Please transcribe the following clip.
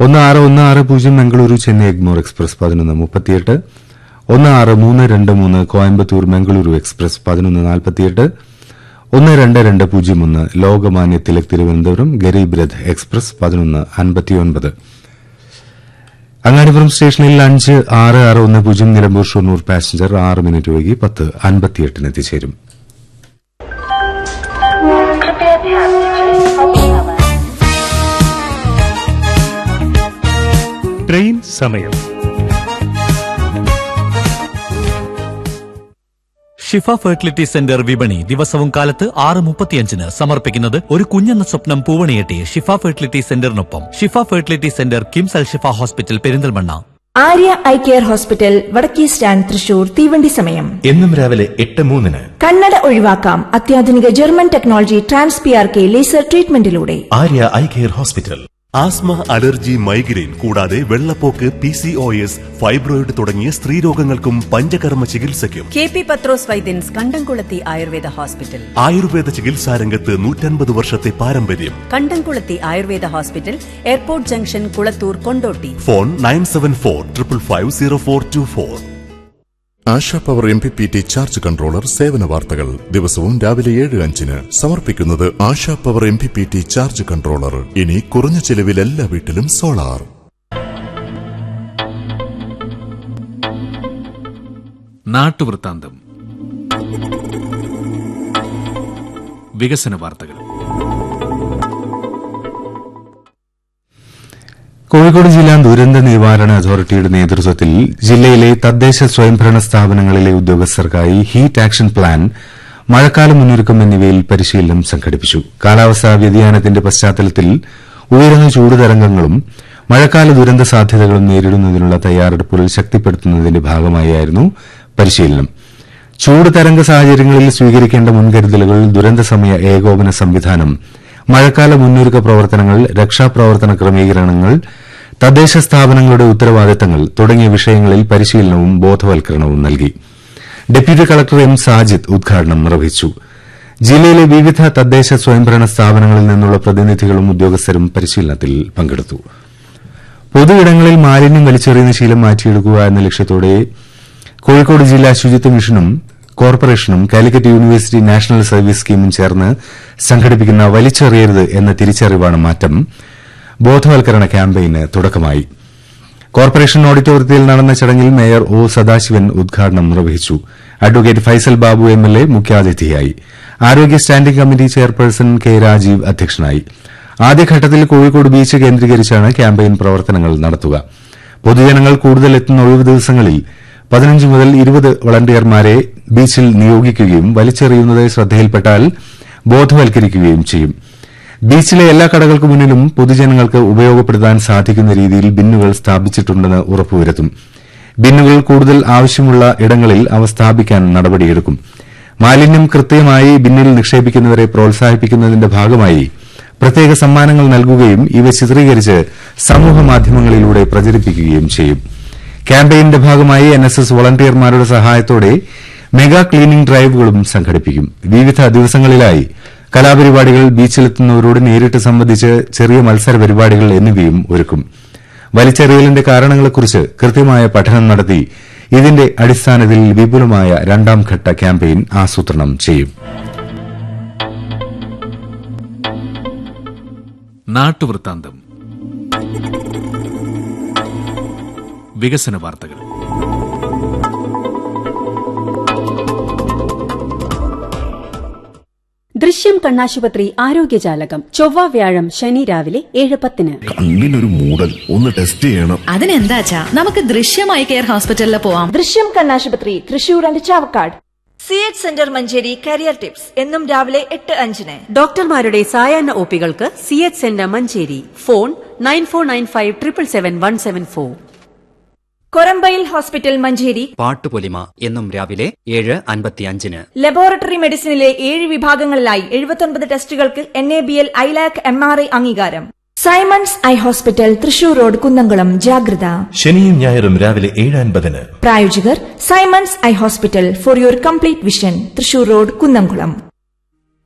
ഒന്ന് ആറ് ഒന്ന് ആറ് പൂജ്യം മംഗളൂരു ചെന്നൈ എഗ്മോർ എക്സ്പ്രസ് പതിനൊന്ന് മുപ്പത്തിയെട്ട് ഒന്ന് ആറ് മൂന്ന് രണ്ട് മൂന്ന് കോയമ്പത്തൂർ മംഗളൂരു എക്സ്പ്രസ് പതിനൊന്ന് നാൽപ്പത്തിയെട്ട് ഒന്ന് രണ്ട് രണ്ട് പൂജ്യം ഒന്ന് ലോകമാന്യ തിലക് തിരുവനന്തപുരം ഗരീബ് രഥ് എക്സ്പ്രസ് പതിനൊന്ന് അൻപത്തിയൊൻപത് അങ്ങാടിപുരം സ്റ്റേഷനിൽ അഞ്ച് ആറ് ആറ് ഒന്ന് പൂജ്യം നിലമ്പൂർ ഷൊർണൂർ പാസഞ്ചർ ആറ് മിനിറ്റ് വൈകി പത്ത് അൻപത്തിയെട്ടിന് എത്തിച്ചേരും कृपया ध्यान दीजिए अगली खबर ട്രെയിൻ സമയം ഷിഫ ഫെർട്ടിലിറ്റി സെന്റർ വിപണി ദിവസവും കാലത്ത് ആറ് മുപ്പത്തിയഞ്ചിന് സമർപ്പിക്കുന്നത് ഒരു കുഞ്ഞെന്ന സ്വപ്നം പൂവണിയെട്ടി ഷിഫ ഫെർട്ടിലിറ്റി സെന്ററിനൊപ്പം Shifa fertility centre KIMS Al Shifa hospital Perinthalmanna Arya eye care hospital വടക്കേ സ്റ്റാൻഡ് തൃശൂർ തീവണ്ടി സമയം എന്നും രാവിലെ എട്ട് മൂന്നിന് കണ്ണട ഒഴിവാക്കാം അത്യാധുനിക German technology trans P R K laser ട്രീറ്റ്മെന്റിലൂടെ Arya eye care hospital asthma allergy migraine കൂടാതെ വെള്ളപ്പോക്ക് P C O S fibroid തുടങ്ങിയ സ്ത്രീരോഗങ്ങൾക്കും പഞ്ചകർമ്മ ചികിത്സയ്ക്കും കെ പി പത്രോസ് വൈദ്യൻസ് കണ്ടംകുളത്തി ആയുർവേദ ഹോസ്പിറ്റൽ ആയുർവേദ ചികിത്സാ രംഗത്ത് നൂറ്റൻപത് വർഷത്തെ പാരമ്പര്യം Kandamkulathy Ayurveda hospital airport junction Kulathur Kondotty phone nine seven four triple five zero four two four Asha power M P P T charge controller സേവന വാർത്തകൾ ദിവസവും രാവിലെ ഏഴ് അഞ്ചിന് സമർപ്പിക്കുന്നത് Asha power M P P T charge controller ഇനി കുറഞ്ഞ ചെലവിൽ എല്ലാ വീട്ടിലും സോളാർ നാട്ടുവൃത്താന്തം വികസന വാർത്തകൾ കോഴിക്കോട് ജില്ലാ ദുരന്ത നിവാരണ അതോറിറ്റിയുടെ നേതൃത്വത്തിൽ ജില്ലയിലെ തദ്ദേശ സ്വയംഭരണ സ്ഥാപനങ്ങളിലെ ഉദ്യോഗസ്ഥർക്കായി ഹീറ്റ് ആക്ഷൻ പ്ലാൻ മഴക്കാല മുന്നൊരുക്കം എന്നിവയിൽ പരിശീലനം സംഘടിപ്പിച്ചു കാലാവസ്ഥാ വ്യതിയാനത്തിന്റെ പശ്ചാത്തലത്തിൽ ഉയരുന്ന ചൂട് തരംഗങ്ങളും മഴക്കാല ദുരന്ത സാധ്യതകളും നേരിടുന്നതിനുള്ള തയ്യാറെടുപ്പുകൾ ശക്തിപ്പെടുത്തുന്നതിന്റെ ഭാഗമായായിരുന്നു പരിശീലനം ചൂട് തരംഗ സാഹചര്യങ്ങളിൽ സ്വീകരിക്കേണ്ട മുൻകരുതലുകൾ ദുരന്തസമയ ഏകോപന സംവിധാനം മഴക്കാല മുന്നൊരുക്ക പ്രവർത്തനങ്ങൾ രക്ഷാപ്രവർത്തന ക്രമീകരണങ്ങൾ തദ്ദേശ സ്ഥാപനങ്ങളുടെ ഉത്തരവാദിത്തങ്ങൾ തുടങ്ങിയ വിഷയങ്ങളിൽ പരിശീലനവും ബോധവൽക്കരണവും നൽകി ഡെപ്യൂട്ടി കളക്ടർ എം സാജിദ് ഉദ്ഘാടനം നിർവഹിച്ചു ജില്ലയിലെ വിവിധ തദ്ദേശ സ്വയംഭരണ സ്ഥാപനങ്ങളിൽ നിന്നുള്ള പ്രതിനിധികളും ഉദ്യോഗസ്ഥരും പരിശീലനത്തിൽ പങ്കെടുത്തു പൊതുയിടങ്ങളിൽ മാലിന്യം വലിച്ചെറിയുന്ന ശീലം മാറ്റിയെടുക്കുക എന്ന ലക്ഷ്യത്തോടെ കോഴിക്കോട് ജില്ലാ ശുചിത്വ മിഷനും കോർപ്പറേഷനും കാലിക്കറ്റ് യൂണിവേഴ്സിറ്റി നാഷണൽ സർവീസ് സ്കീമും ചേർന്ന് സംഘടിപ്പിക്കുന്ന വലിച്ചെറിയരുത് എന്ന തിരിച്ചറിവാണ് മാറ്റം ബോധവൽക്കരണ ക്യാമ്പയിന് തുടക്കമായി കോർപ്പറേഷൻ ഓഡിറ്റോറിയത്തിൽ നടന്ന ചടങ്ങിൽ മേയർ ഒ സദാശിവൻ ഉദ്ഘാടനം നിർവഹിച്ചു advocate Faisal Babu M L A മുഖ്യാതിഥിയായി ആരോഗ്യ standing committee chairperson K Rajeev അധ്യക്ഷനായി ആദ്യഘട്ടത്തിൽ കോഴിക്കോട് ബീച്ച് കേന്ദ്രീകരിച്ചാണ് ക്യാമ്പയിൻ പ്രവർത്തനങ്ങൾ നടത്തുക പൊതുജനങ്ങൾ കൂടുതൽ എത്തുന്ന ഒഴിവ് ദിവസങ്ങളിൽ പതിനഞ്ച് മുതൽ ഇരുപത് വളണ്ടിയർമാരെ ബീച്ചിൽ നിയോഗിക്കുകയും വലിച്ചെറിയുന്നത് ശ്രദ്ധയിൽപ്പെട്ടാൽ ബോധവൽക്കരിക്കുകയും ചെയ്യും ബീച്ചിലെ എല്ലാ കടകൾക്ക് മുന്നിലും പൊതുജനങ്ങൾക്ക് ഉപയോഗപ്പെടുത്താൻ സാധിക്കുന്ന രീതിയിൽ ബിന്നുകൾ സ്ഥാപിച്ചിട്ടുണ്ടെന്ന് ഉറപ്പുവരുത്തും ബിന്നുകൾ കൂടുതൽ ആവശ്യമുള്ള ഇടങ്ങളിൽ അവ സ്ഥാപിക്കാൻ നടപടിയെടുക്കും മാലിന്യം കൃത്യമായി ബിന്നിൽ നിക്ഷേപിക്കുന്നവരെ പ്രോത്സാഹിപ്പിക്കുന്നതിന്റെ ഭാഗമായി പ്രത്യേക സമ്മാനങ്ങൾ നൽകുകയും ഇവ ചിത്രീകരിച്ച് സമൂഹമാധ്യമങ്ങളിലൂടെ പ്രചരിപ്പിക്കുകയും ചെയ്യും ക്യാമ്പയിന്റെ ഭാഗമായി എൻഎസ്എസ് വോളണ്ടിയർമാരുടെ സഹായത്തോടെ മെഗാ ക്ലീനിംഗ് ഡ്രൈവുകളും സംഘടിപ്പിക്കും വിവിധ ദിവസങ്ങളിലായി കലാപരിപാടികൾ ബീച്ചിലെത്തുന്നവരോട് നേരിട്ട് സംബന്ധിച്ച് ചെറിയ മത്സര പരിപാടികൾ എന്നിവയും ഒരുക്കും വലിച്ചെറിയലിന്റെ കാരണങ്ങളെക്കുറിച്ച് കൃത്യമായ പഠനം നടത്തി ഇതിന്റെ അടിസ്ഥാനത്തിൽ വിപുലമായ രണ്ടാം ഘട്ട ക്യാമ്പയിൻ ആസൂത്രണം ചെയ്യും നാട്ടുവൃത്താന്തം വികസന വാർത്തകൾ ദൃശ്യം കണ്ണാശുപത്രി ആരോഗ്യജാലകം ചൊവ്വ വ്യാഴം ശനി രാവിലെ ഏഴ് പത്തിന് കണ്ണിനൊരു മൂടൽ ഒന്ന് ടെസ്റ്റ് ചെയ്യണം അതിനെന്താച്ചാ നമുക്ക് ദൃശ്യമായി കെയർ ഹോസ്പിറ്റലിൽ പോവാം ദൃശ്യം കണ്ണാശുപത്രി Thrissur and Chavakkad C H centre Manjeri career tips എന്നും രാവിലെ എട്ട് അഞ്ചിന് ഡോക്ടർമാരുടെ സായാഹ്ന ഒപികൾക്ക് C H centre Manjeri phone nine four nine five triple seven one seven four Korambayil hospital Manjeri പാട്ടുപൊലിമ എന്നും രാവിലെ ഏഴ് അൻപത്തിയഞ്ചിന് ലബോറട്ടറി മെഡിസിനിലെ ഏഴ് വിഭാഗങ്ങളിലായി എഴുപത്തൊൻപത് ടെസ്റ്റുകൾക്ക് N A B L ILAC M R I അംഗീകാരം Simons eye hospital Thrissur road Kunnamkulam ജാഗ്രത ശനിയും ഞായറും രാവിലെ ഏഴ് അൻപതിന് പ്രായോജകർ Symons eye hospital for your complete vision Thrissur road Kunnamkulam